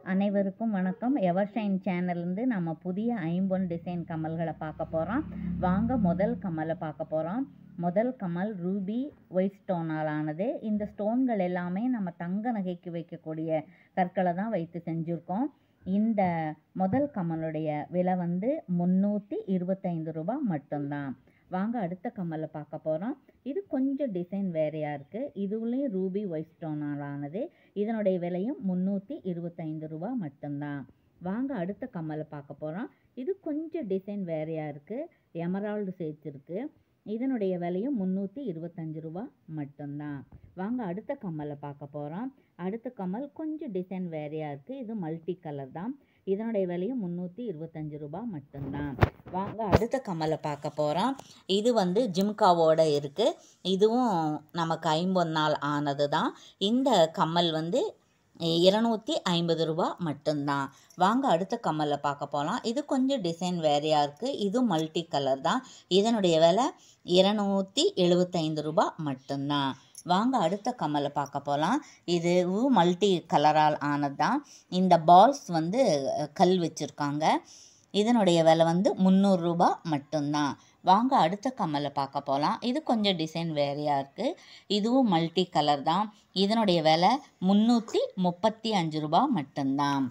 அனைவருக்கும் வணக்கம் எவர்ஷைன் சேனல்லேருந்து நம்ம புதிய ஐம்பொன் டிசைன் கமல்களை பார்க்க போகிறோம் வாங்க முதல் கமலை பார்க்க போகிறோம் முதல் கமல் ரூபி ஒயிட் ஸ்டோனால் ஆனது இந்த ஸ்டோன்கள் எல்லாமே நம்ம தங்க நகைக்கு வைக்கக்கூடிய கற்களை தான் வைத்து செஞ்சுருக்கோம் இந்த முதல் கமலுடைய விலை வந்து முந்நூற்றி இருபத்தைந்து ரூபாய் மட்டும்தான் வாங்க அடுத்த கமலை பார்க்க போகிறோம் இது கொஞ்சம் டிசைன் வேறையாக இருக்குது இதுவுலேயும் ரூபி ஒயிட் ஸ்டோனால் ஆனது இதனுடைய விலையும் முந்நூற்றி இருபத்தைந்து ரூபா மட்டும்தான் வாங்க அடுத்த கம்மலை பார்க்க போகிறோம் இது கொஞ்சம் டிசைன் வேறையாக இருக்குது எமரால்டு சேர்த்துருக்கு இதனுடைய விலையும் முந்நூற்றி இருபத்தஞ்சு ரூபா மட்டும்தான் வாங்க அடுத்த கம்மலை பார்க்க போகிறோம் அடுத்த கம்மல் கொஞ்சம் டிசைன் வேறையாக இருக்குது இது மல்டி கலர் தான் இதனுடைய விலையும் முந்நூற்றி இருபத்தஞ்சு ரூபா மட்டும்தான் வாங்க அடுத்த கம்மலை பார்க்க போகிறோம் இது வந்து ஜிம்காவோட இருக்குது இதுவும் நமக்கு ஐம்பது நாள் ஆனது தான் இந்த கம்மல் வந்து இருநூற்றி ஐம்பது ரூபா மட்டும்தான் வாங்க அடுத்த கம்மலை பார்க்க போகலாம் இது கொஞ்சம் டிசைன் வேறையாக இருக்குது இது மல்டி கலர் தான் இதனுடைய விலை இருநூற்றி எழுபத்தைந்து ரூபா மட்டும்தான் வாங்க அடுத்த கம்மலை பார்க்க போகலாம் இது மல்டி கலரால் ஆனது தான் இந்த பால்ஸ் வந்து கல் வச்சுருக்காங்க இதனுடைய விலை வந்து முந்நூறுரூபா மட்டும்தான் வாங்க அடுத்த கம்மலை பார்க்க போகலாம் இது கொஞ்சம் டிசைன் வேறையாக இருக்குது இதுவும் மல்டி கலர் தான் இதனுடைய விலை முந்நூற்றி முப்பத்தி அஞ்சு ரூபா மட்டும்தான்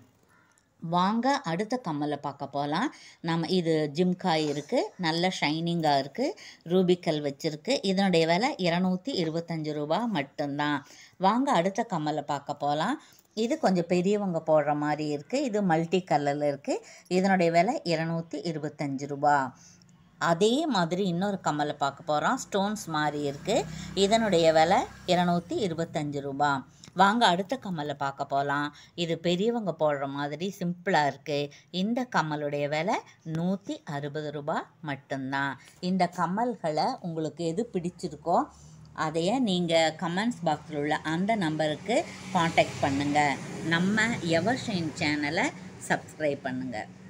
வாங்க அடுத்த கம்மலை பார்க்க போகலாம் நம்ம இது ஜிம்காய் இருக்குது நல்ல ஷைனிங்காக இருக்குது ரூபிக்கல் வச்சுருக்கு இதனுடைய விலை இரநூத்தி இருபத்தஞ்சி ரூபா மட்டும்தான் வாங்க அடுத்த கம்மலை பார்க்க போகலாம் இது கொஞ்சம் பெரியவங்க போடுற மாதிரி இருக்குது இது மல்டி கலரில் இருக்குது இதனுடைய விலை இரநூத்தி இருபத்தஞ்சி ரூபா அதே மாதிரி இன்னொரு கம்மலை பார்க்க போகிறோம் ஸ்டோன்ஸ் மாதிரி இருக்குது இதனுடைய விலை இரநூத்தி இருபத்தஞ்சி ரூபா வாங்க அடுத்த கம்மலை பார்க்க போகலாம் இது பெரியவங்க போடுற மாதிரி சிம்பிளாக இருக்குது இந்த கம்மலுடைய விலை நூற்றி அறுபது ரூபா மட்டும்தான் இந்த கம்மல்களை உங்களுக்கு எது பிடிச்சிருக்கோ அதைய நீங்கள் கமெண்ட்ஸ் பாக்ஸில் உள்ள அந்த நம்பருக்கு காண்டாக்ட் பண்ணுங்கள் நம்ம எவர்ஷைன் சேனலை சப்ஸ்கிரைப் பண்ணுங்கள்